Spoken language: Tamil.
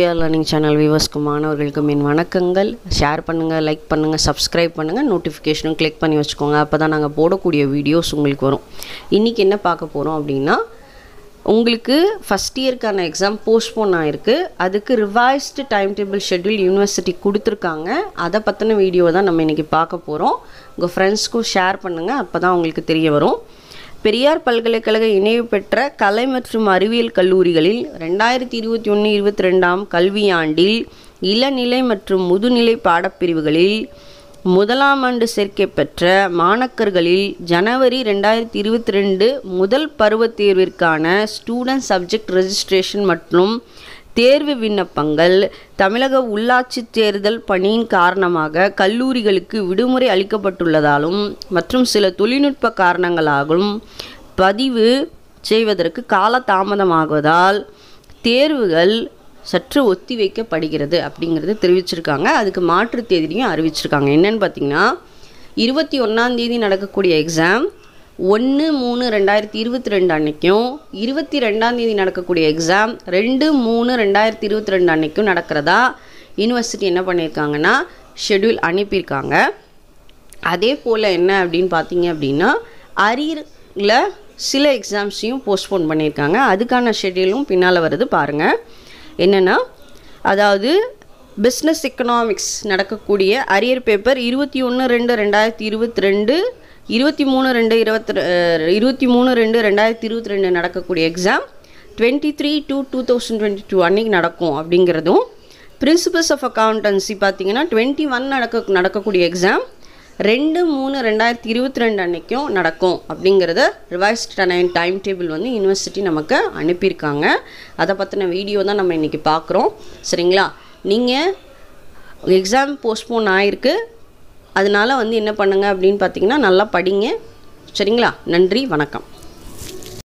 லேர்னிங் சேனல் வியூவர்ஸ்க்கு மாணவர்களுக்கு மின் வணக்கங்கள் ஷேர் பண்ணுங்கள் லைக் பண்ணுங்கள் சப்ஸ்கிரைப் பண்ணுங்கள் நோட்டிஃபிகேஷனும் கிளிக் பண்ணி வச்சுக்கோங்க அப்போ தான் நாங்கள் போடக்கூடிய வீடியோஸ் உங்களுக்கு வரும் இன்றைக்கி என்ன பார்க்க போகிறோம் அப்படின்னா உங்களுக்கு ஃபஸ்ட் இயர்க்கான எக்ஸாம் போஸ்ட்போன் ஆகிருக்கு அதுக்கு revised time table schedule university கொடுத்துருக்காங்க அதை பற்றின வீடியோ தான் நம்ம இன்றைக்கி பார்க்க போகிறோம் உங்கள் ஃப்ரெண்ட்ஸ்க்கும் ஷேர் பண்ணுங்கள் அப்போ தான் உங்களுக்கு தெரிய வரும் பெரியார் பல்கலைக்கழக இணைவு பெற்ற கலை மற்றும் அறிவியல் கல்லூரிகளில் ரெண்டாயிரத்தி இருபத்தி ஒன்று இருபத்தி ரெண்டாம் கல்வியாண்டில் இளநிலை மற்றும் முதுநிலை பாடப்பிரிவுகளில் முதலாம் ஆண்டு சேர்க்கை பெற்ற மாணக்கர்களில் ஜனவரி ரெண்டாயிரத்தி இருபத்தி ரெண்டு முதல் பருவத் தேர்விற்கான ஸ்டூடெண்ட் சப்ஜெக்ட் ரெஜிஸ்ட்ரேஷன் மற்றும் தேர்வு விண்ணப்பங்கள் தமிழக உள்ளாட்சி தேர்தல் பணியின் காரணமாக கல்லூரிகளுக்கு விடுமுறை அளிக்கப்பட்டுள்ளதாலும் மற்றும் சில தொழில்நுட்ப காரணங்களாலும் பதிவு செய்வதற்கு கால தாமதமாகுவதால் தேர்வுகள் சற்று ஒத்தி வைக்கப்படுகிறது அப்படிங்கிறது தெரிவிச்சிருக்காங்க அதுக்கு மாற்று தேதியும் அறிவிச்சிருக்காங்க என்னன்னு பார்த்தீங்கன்னா இருபத்தி ஒன்றாந்தேதி நடக்கக்கூடிய எக்ஸாம் ஒன்று மூணு ரெண்டாயிரத்தி இருபத்தி ரெண்டு அன்னைக்கும் இருபத்தி ரெண்டாந்தேதி நடக்கக்கூடிய எக்ஸாம் ரெண்டு மூணு ரெண்டாயிரத்தி இருபத்தி ரெண்டு அன்னைக்கும் நடக்கிறதா யூனிவர்சிட்டி என்ன பண்ணியிருக்காங்கன்னா ஷெட்யூல் அனுப்பியிருக்காங்க அதே போல் என்ன அப்படின்னு பார்த்தீங்க அப்படின்னா அரியரில் சில எக்ஸாம்ஸையும் போஸ்ட்போன் பண்ணியிருக்காங்க அதுக்கான ஷெட்யூலும் பின்னால் வருது பாருங்கள் என்னென்னா அதாவது பிஸ்னஸ் எக்கனாமிக்ஸ் நடக்கக்கூடிய அரியர் பேப்பர் இருபத்தி ஒன்று ரெண்டு ரெண்டாயிரத்தி இருபத்தி ரெண்டு இருபத்தி மூணு ரெண்டு இருபத்தி இருபத்தி மூணு ரெண்டு ரெண்டாயிரத்தி இருபத்தி ரெண்டு நடக்கக்கூடிய exam twenty three two two thousand twenty two அன்னைக்கு நடக்கும் அப்படிங்கிறதும் பிரின்சிபல்ஸ் ஆஃப் அக்கௌண்டன்சி பார்த்தீங்கன்னா டுவெண்ட்டி ஒன் நடக்க நடக்கக்கூடிய எக்ஸாம் ரெண்டு மூணு ரெண்டாயிரத்தி இருபத்தி ரெண்டு அன்னைக்கும் நடக்கும் அப்படிங்கிறத ரிவைஸ்ட் டைம் டேபிள் வந்து யூனிவர்சிட்டி நமக்கு அனுப்பியிருக்காங்க அதை பற்றின வீடியோ தான் நம்ம இன்றைக்கி பார்க்குறோம் சரிங்களா நீங்கள் எக்ஸாம் போஸ்ட்போன் ஆகிருக்கு அதனால் வந்து என்ன பண்ணுங்கள் அப்படின்னு பார்த்தீங்கன்னா நல்லா படிங்க சரிங்களா நன்றி வணக்கம்